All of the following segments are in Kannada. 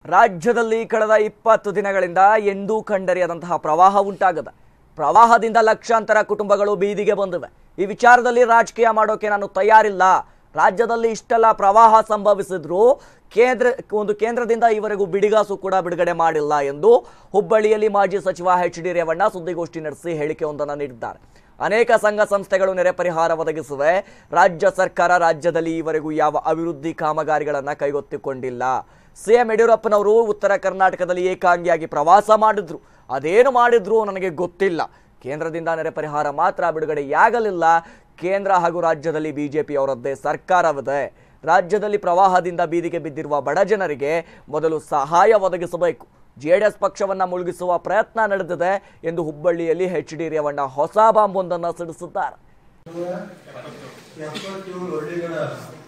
ರಾಜ್ಯದಲ್ಲಿ ಕಳೆದ ಇಪ್ಪತ್ತು ದಿನಗಳಿಂದ ಎಂದೂ ಕಂಡರಿಯದಂತಹ ಪ್ರವಾಹ ಉಂಟಾಗದ ಪ್ರವಾಹದಿಂದ ಲಕ್ಷಾಂತರ ಕುಟುಂಬಗಳು ಬೀದಿಗೆ ಬಂದಿವೆ ಈ ವಿಚಾರದಲ್ಲಿ ರಾಜಕೀಯ ಮಾಡೋಕೆ ನಾನು ತಯಾರಿಲ್ಲ ರಾಜ್ಯದಲ್ಲಿ ಇಷ್ಟೆಲ್ಲ ಪ್ರವಾಹ ಸಂಭವಿಸಿದ್ರು ಕೇಂದ್ರ ಒಂದು ಕೇಂದ್ರದಿಂದ ಈವರೆಗೂ ಬಿಡಿಗಾಸು ಕೂಡ ಬಿಡುಗಡೆ ಮಾಡಿಲ್ಲ ಎಂದು ಹುಬ್ಬಳ್ಳಿಯಲ್ಲಿ ಮಾಜಿ ಸಚಿವ ಎಚ್ ಡಿ ರೇವಣ್ಣ ಸುದ್ದಿಗೋಷ್ಠಿ ನಡೆಸಿ ಹೇಳಿಕೆಯೊಂದನ್ನು ನೀಡಿದ್ದಾರೆ ಅನೇಕ ಸಂಘ ಸಂಸ್ಥೆಗಳು ನೆರೆ ಪರಿಹಾರ ಒದಗಿಸುವೆ ರಾಜ್ಯ ಸರ್ಕಾರ ರಾಜ್ಯದಲ್ಲಿ ಈವರೆಗೂ ಯಾವ ಅಭಿವೃದ್ಧಿ ಕಾಮಗಾರಿಗಳನ್ನ ಕೈಗೊತ್ತಿಕೊಂಡಿಲ್ಲ ಸಿಎಂ ಯಡಿಯೂರಪ್ಪನವರು ಉತ್ತರ ಕರ್ನಾಟಕದಲ್ಲಿ ಏಕಾಂಗಿಯಾಗಿ ಪ್ರವಾಸ ಮಾಡಿದ್ರು ಅದೇನು ಮಾಡಿದ್ರು ನನಗೆ ಗೊತ್ತಿಲ್ಲ ಕೇಂದ್ರದಿಂದ ನೆರೆ ಪರಿಹಾರ ಮಾತ್ರ ಬಿಡುಗಡೆಯಾಗಲಿಲ್ಲ ಕೇಂದ್ರ ಹಾಗೂ ರಾಜ್ಯದಲ್ಲಿ ಬಿಜೆಪಿ ಅವರದ್ದೇ ಸರ್ಕಾರವಿದೆ ರಾಜ್ಯದಲ್ಲಿ ಪ್ರವಾಹದಿಂದ ಬೀದಿಗೆ ಬಿದ್ದಿರುವ ಬಡ ಜನರಿಗೆ ಮೊದಲು ಸಹಾಯ ಒದಗಿಸಬೇಕು ಜೆಡಿಎಸ್ ಪಕ್ಷವನ್ನ ಮುಳುಗಿಸುವ ಪ್ರಯತ್ನ ನಡೆದಿದೆ ಎಂದು ಹುಬ್ಬಳ್ಳಿಯಲ್ಲಿ ಎಚ್ ಡಿ ರೇವಣ್ಣ ಹೊಸ ಬಾಂಬೊಂದನ್ನು ಸಿಡಿಸಿದ್ದಾರೆ ಎಪ್ಪತ್ತೇಳು ಹಳ್ಳಿಗಳ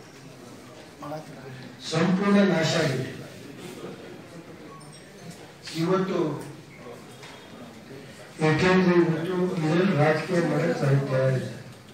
ಸಂಪೂರ್ಣ ನಾಶ ಆಗಿದೆ ಇವತ್ತು ಯಾಕೆಂದ್ರೆ ಇವತ್ತು ಇದರಲ್ಲಿ ರಾಜಕೀಯ ಮಾಡಕ್ ಸಾಧ್ಯ ಇಲ್ಲ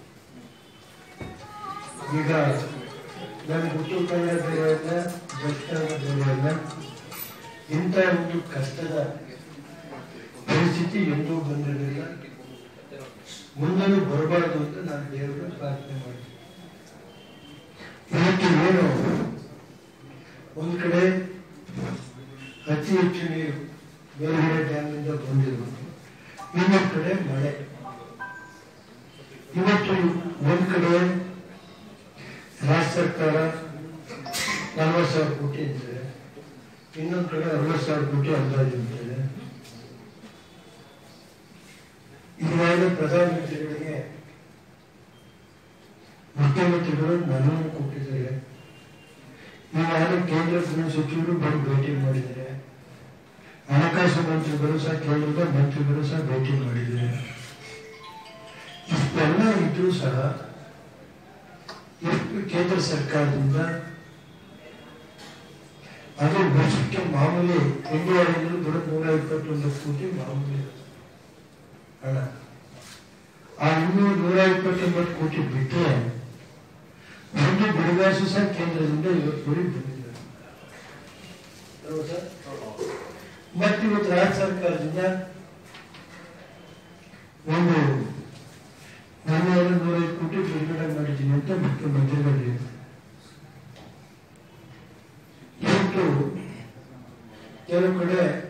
ಈಗ ನನ್ನ ಉತ್ತರ ಕನ್ನಡ ಬೇರೆಯಲ್ಲ ದಕ್ಷಿಣ ಕನ್ನಡ ಬೇರೆಯಲ್ಲ ಇಂಥ ಒಂದು ಕಷ್ಟದ ಪರಿಸ್ಥಿತಿ ಎಂದೂ ಬಂದಿರಲಿಲ್ಲ ಮುಂದೂ ಬರಬಾರ್ದು ಅಂತ ನಾನು ದೇವರ ಪ್ರಾರ್ಥನೆ ಮಾಡ್ತೀನಿ ಇವತ್ತು ಏನು ಒಂದ್ ಕಡೆ ಅತಿ ಹೆಚ್ಚು ನೀರು ಬೇರೆ ಡ್ಯಾಮ್ನಿಂದ ಬಂದಿರುವ ಇನ್ನೊಂದ್ ಕಡೆ ಮಳೆ ಇವತ್ತು ಒಂದ್ ಕಡೆ ರಾಜ್ಯ ಸರ್ಕಾರ ನಲವತ್ತು ಸಾವಿರ ಕೋಟಿ ಇದ್ದಾರೆ ಇನ್ನೊಂದ್ ಕಡೆ ಅರವತ್ತು ಸಾವಿರ ಕೋಟಿ ಅಂದಾಜು ಇದ್ದಾರೆ ಈಗಾಗಲೇ ಪ್ರಧಾನಮಂತ್ರಿಗಳಿಗೆ ಮುಖ್ಯಮಂತ್ರಿಗಳು ಮನವಿ ಕೊಟ್ಟಿದ್ದಾರೆ ಈಗಾಗಲೇ ಕೇಂದ್ರ ಗೃಹ ಸಚಿವರು ಬಂದು ಭೇಟಿ ಮಾಡಿದ್ದಾರೆ ಹಣಕಾಸು ಮಂತ್ರಿಗಳು ಸಹ ಕೇಂದ್ರದ ಮಂತ್ರಿಗಳು ಸಹ ಭೇಟಿ ಮಾಡಿದ್ದಾರೆ ಇಷ್ಟೆಲ್ಲ ಇದ್ರೂ ಸಹ ಎಷ್ಟು ಕೇಂದ್ರ ಸರ್ಕಾರದಿಂದ ಅದು ವರ್ಷಕ್ಕೆ ಮಾಮೂಲಿ ಒಂದೂವರೆಯಿಂದ ಬರೋ ನೂರ ಇಪ್ಪತ್ತೊಂದು ಕೋಟಿ ಮಾಮೂಲಿ ಹಣ ಆ ಇನ್ನೂರು ನೂರ ಇಪ್ಪತ್ತೊಂಬತ್ತು ಕೋಟಿ ಬಿಟ್ಟರೆ ಒಂದು ಬಿಡುಗಾಸು ಸಹ ಕೇಂದ್ರದಿಂದ ಇವತ್ತುವರೆಗೆ ಬಂದಿದ್ದಾರೆ ಹೌದಾ ಸರ್? ಮತ್ತೆ ಇವತ್ತು ರಾಜ್ಯ ಸರ್ಕಾರದಿಂದ ಒಂದು ನಾನ್ನೂರ ನೂರೈದು ಕೋಟಿ ಬಿಡುಗಡೆ ಮಾಡಿದ್ದೀನಿ ಅಂತ ಮುಖ್ಯಮಂತ್ರಿಗಳು ಹೇಳಿದ್ರು. ಇವತ್ತು ಕೆಲವು ಕಡೆ